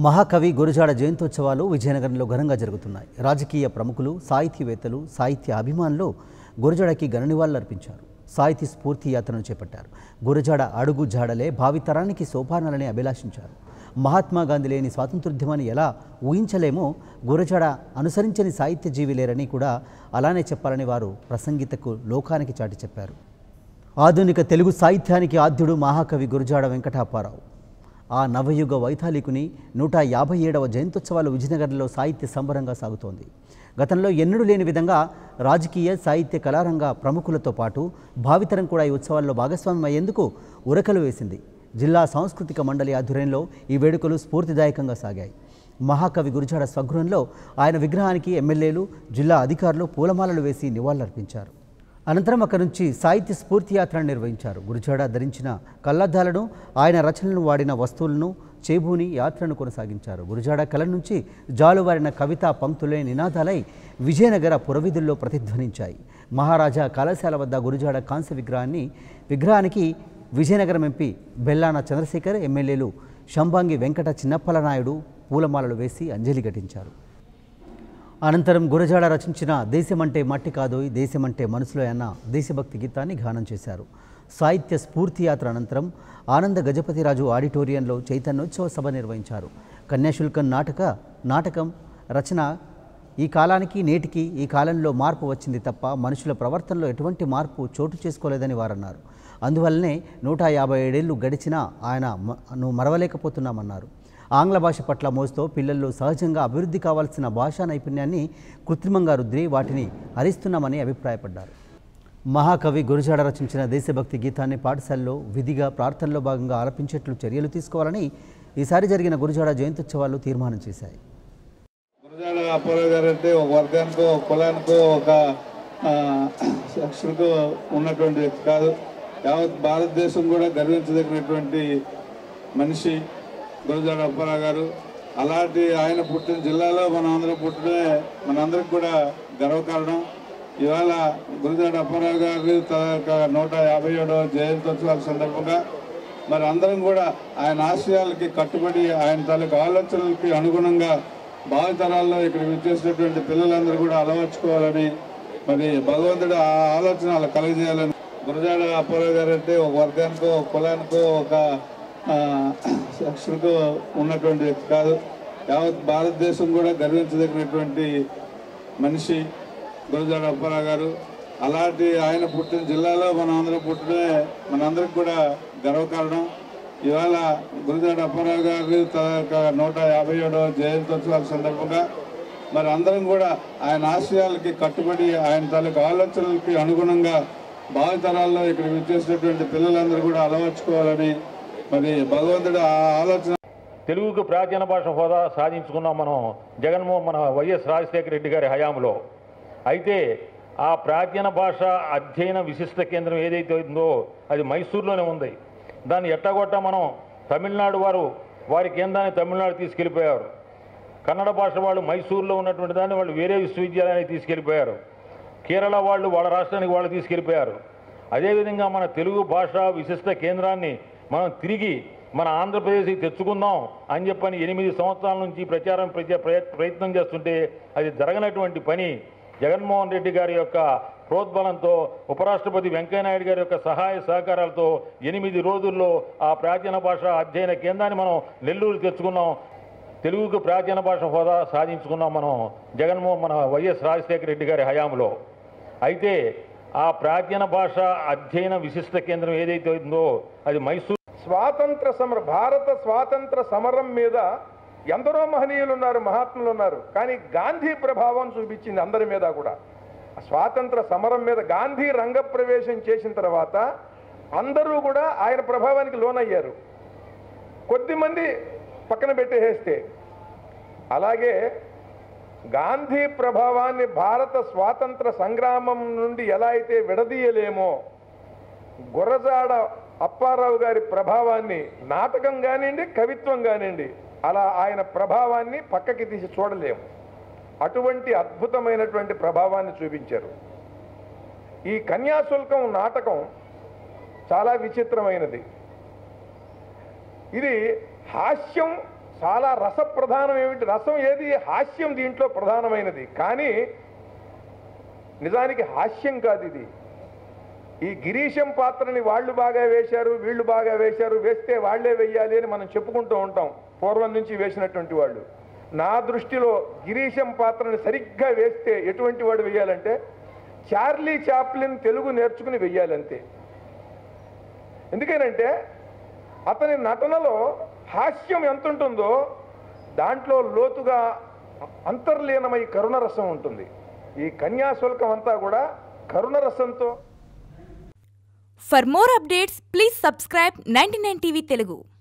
మహాకవి గురజాడ జయంత్యోత్సవాలు విజయనగరంలో ఘనంగా జరుగుతున్నాయి రాజకీయ ప్రముఖులు సాహితీవేత్తలు సాహిత్య అభిమానులు గురజాడకి ఘన నివాళులర్పించారు సాహితీ స్ఫూర్తి యాత్రను చేపట్టారు గురజాడ అడుగు జాడలే భావితరానికి సోపానాలని అభిలాషించారు మహాత్మా గాంధీ లేని స్వాతంత్రోద్యమాన్ని ఎలా ఊహించలేమో గురజాడ అనుసరించని సాహిత్య జీవి లేరని కూడా అలానే చెప్పాలని వారు ప్రసంగితకు లోకానికి చాటి చెప్పారు ఆధునిక తెలుగు సాహిత్యానికి ఆద్యుడు మహాకవి గురజాడ వెంకటాపారావు ఆ నవయుగ వైతాళికుని నూట యాభై ఏడవ జయంత్యోత్సవాలు విజయనగరంలో సాహిత్య సంబరంగా సాగుతోంది గతంలో ఎన్నడూ లేని విధంగా రాజకీయ సాహిత్య కళారంగ ప్రముఖులతో పాటు భావితరం కూడా ఈ ఉత్సవాల్లో భాగస్వామ్యం అయ్యేందుకు ఉరకలు వేసింది జిల్లా సాంస్కృతిక మండలి ఆధ్వర్యంలో ఈ వేడుకలు స్ఫూర్తిదాయకంగా సాగాయి మహాకవి గురుజాడ స్వగృహంలో ఆయన విగ్రహానికి ఎమ్మెల్యేలు జిల్లా అధికారులు పూలమాలలు వేసి నివాళులర్పించారు అనంతరం అక్కడి నుంచి సాహిత్య స్ఫూర్తి యాత్రను నిర్వహించారు గురుజాడ ధరించిన కళ్ళద్దాలను ఆయన రచనలను వాడిన వస్తువులను చేబూని యాత్రను కొనసాగించారు గురుజాడ కళ నుంచి జాలువారిన కవితా పంక్తులే నినాదాలై విజయనగర పురవీధుల్లో ప్రతిధ్వనించాయి మహారాజా కళాశాల వద్ద గురుజాడ కాంస్య విగ్రహాన్ని విగ్రహానికి విజయనగరం ఎంపీ బెల్లాన చంద్రశేఖర్ ఎమ్మెల్యేలు శంభాంగి వెంకట చిన్నప్పలనాయుడు పూలమాలలు వేసి అంజలి ఘటించారు అనంతరం గురజాడ రచించిన దేశమంటే మట్టి కాదోయ్ దేశమంటే మనసులో అన్న దేశభక్తి గీతాన్ని గానం చేశారు సాహిత్య స్ఫూర్తి యాత్ర అనంతరం ఆనంద గజపతిరాజు ఆడిటోరియంలో చైతన్యోత్సవ సభ నిర్వహించారు కన్యాశుల్కం నాటక నాటకం రచన ఈ కాలానికి నేటికి ఈ కాలంలో మార్పు వచ్చింది తప్ప మనుషుల ప్రవర్తనలో ఎటువంటి మార్పు చోటు చేసుకోలేదని వారన్నారు అందువల్లనే నూట యాభై ఏడేళ్లు గడిచినా ఆయన మ- నువ్వు మరవలేకపోతున్నామన్నారు ఆంగ్ల భాష పట్ల మోజుతో పిల్లల్లో సహజంగా అభివృద్ధి కావాల్సిన భాషా నైపుణ్యాన్ని కృత్రిమంగా రుద్ది వాటిని హరిస్తున్నామని అభిప్రాయపడ్డారు మహాకవి గురజాడ రచించిన దేశభక్తి గీతాన్ని పాఠశాలలో విధిగా ప్రార్థనలో భాగంగా ఆలపించేట్లు చర్యలు తీసుకోవాలని ఈసారి జరిగిన గురజాడ జయంత్యుత్సవాలు తీర్మానం చేశాయి గురజాడ అప్పారావు గారు అంటే ఒక వర్గానికో ఒక కులానికో ఒక ఆ, సెక్షన్కో ఉన్నటువంటి వ్యక్తి కాదు యావత్ భారతదేశం కూడా గర్వించదగినటువంటి మనిషి గురజాడ అప్పారావు గారు అలాంటి ఆయన పుట్టిన జిల్లాలో మనం అందరం పుట్టడమే మనందరికి కూడా గర్వకారణం ఇవాళ గురజాడ అప్పారావు గారి తాలూకా నూట యాభై ఏడవ జయంత్యోత్సవాల సందర్భంగా మరి అందరం కూడా ఆయన ఆశయాలకి కట్టుబడి ఆయన తాలూకు ఆలోచనలకి అనుగుణంగా భావితరాల్లో ఇక్కడ విచ్చేసినటువంటి పిల్లలందరూ కూడా అలవర్చుకోవాలని మరి భగవంతుడు ఆ ఆలోచన అలా కలుగజేయాలని గురజాడ అప్పారావు గారు అంటే ఒక వర్గానికో ఒక కులానికో ఒక ఆ, సెక్షన్కో ఉన్నటువంటి వ్యక్తి కాదు యావత్ భారతదేశం కూడా గర్వించదగినటువంటి మనిషి గురజాడ అప్పారావు గారు అలాంటి ఆయన పుట్టిన జిల్లాలో మనం అందరం పుట్టడమే మనందరికి కూడా గర్వకారణం ఇవాళ గురజాడ అప్పారావు గారి తాలూకా నూట యాభై ఏడవ జయంత్యోత్సవాల సందర్భంగా మరి అందరం కూడా ఆయన ఆశయాలకి కట్టుబడి ఆయన తాలూకు ఆలోచనలకి అనుగుణంగా భావితరాల్లో ఇక్కడ విచ్చేసినటువంటి పిల్లలందరూ కూడా అలవర్చుకోవాలని మరి భగవంతుడు ఆ ఆలోచన తెలుగుకు ప్రాచీన భాష హోదా సాధించుకున్నాం మనం జగన్మోహన్ మన వైఎస్ రాజశేఖర రెడ్డి గారి హయాంలో అయితే ఆ ప్రాచీన భాష అధ్యయన విశిష్ట కేంద్రం ఏదైతే ఉందో అది మైసూర్లోనే ఉంది దాన్ని ఎట్టగొట్ట మనం తమిళనాడు వారు వారి కేంద్రాన్ని తమిళనాడు తీసుకెళ్ళిపోయారు కన్నడ భాష వాళ్ళు మైసూర్లో ఉన్నటువంటి దాన్ని వాళ్ళు వేరే విశ్వవిద్యాలయానికి తీసుకెళ్ళిపోయారు కేరళ వాళ్ళు వాళ్ళ రాష్ట్రానికి వాళ్ళు తీసుకెళ్ళిపోయారు అదేవిధంగా మన తెలుగు భాష విశిష్ట కేంద్రాన్ని మనం తిరిగి మన ఆంధ్రప్రదేశ్కి తెచ్చుకుందాం అని చెప్పని ఎనిమిది సంవత్సరాల నుంచి ప్రచారం ప్రచ- ప్రయ- ప్రయత్నం చేస్తుంటే అది జరగనటువంటి పని జగన్మోహన్ రెడ్డి గారి యొక్క ప్రోద్బలంతో ఉపరాష్ట్రపతి వెంకయ్యనాయుడు గారి యొక్క సహాయ సహకారాలతో ఎనిమిది రోజుల్లో ఆ ప్రాచీన భాష అధ్యయన కేంద్రాన్ని మనం నెల్లూరు తెచ్చుకున్నాం తెలుగుకు ప్రాచీన భాష హోదా సాధించుకున్నాం మనం జగన్మోహన్ మన వైఎస్ రాజశేఖర రెడ్డి గారి హయాంలో అయితే ఆ ప్రాచీన భాష అధ్యయన విశిష్ట కేంద్రం ఏదైతే ఉందో అది మైసూర్ స్వాతంత్ర సమర భారత స్వాతంత్ర సమరం మీద ఎందరో మహనీయులు ఉన్నారు మహాత్ములు ఉన్నారు కానీ గాంధీ ప్రభావం చూపించింది అందరి మీద కూడా ఆ స్వాతంత్ర సమరం మీద గాంధీ రంగప్రవేశం చేసిన తర్వాత అందరూ కూడా ఆయన ప్రభావానికి లోనయ్యారు కొద్దిమంది పక్కన పెట్టేస్తే అలాగే గాంధీ ప్రభావాన్ని భారత స్వాతంత్ర సంగ్రామం నుండి ఎలా అయితే విడదీయలేమో గురజాడ అప్పారావు గారి ప్రభావాన్ని నాటకం కానివ్వండి కవిత్వం కానివ్వండి అలా ఆయన ప్రభావాన్ని పక్కకి తీసి చూడలేము అటువంటి అద్భుతమైనటువంటి ప్రభావాన్ని చూపించారు ఈ కన్యాశుల్కం నాటకం చాలా విచిత్రమైనది ఇది హాస్యం చాలా రస ప్రధానం ఏమిటి రసం ఏది హాస్యం దీంట్లో ప్రధానమైనది కానీ నిజానికి హాస్యం కాదు ఇది ఈ గిరీశం పాత్రని వాళ్ళు బాగా వేశారు వీళ్ళు బాగా వేశారు వేస్తే వాళ్ళే వెయ్యాలి అని మనం చెప్పుకుంటూ ఉంటాం పూర్వం నుంచి వేసినటువంటి వాళ్ళు నా దృష్టిలో గిరీశం పాత్రని సరిగ్గా వేస్తే ఎటువంటి వాడు వెయ్యాలంటే చార్లీ చాప్లిన్ తెలుగు నేర్చుకుని వెయ్యాలంతే ఎందుకనంటే అతని నటనలో హాస్యం ఎంత ఉంటుందో దాంట్లో లోతుగా అంతర్లీనమై కరుణరసం ఉంటుంది ఈ కన్యాశుల్కం అంతా కూడా కరుణరసంతో For more updates, please subscribe 99 TV Telugu.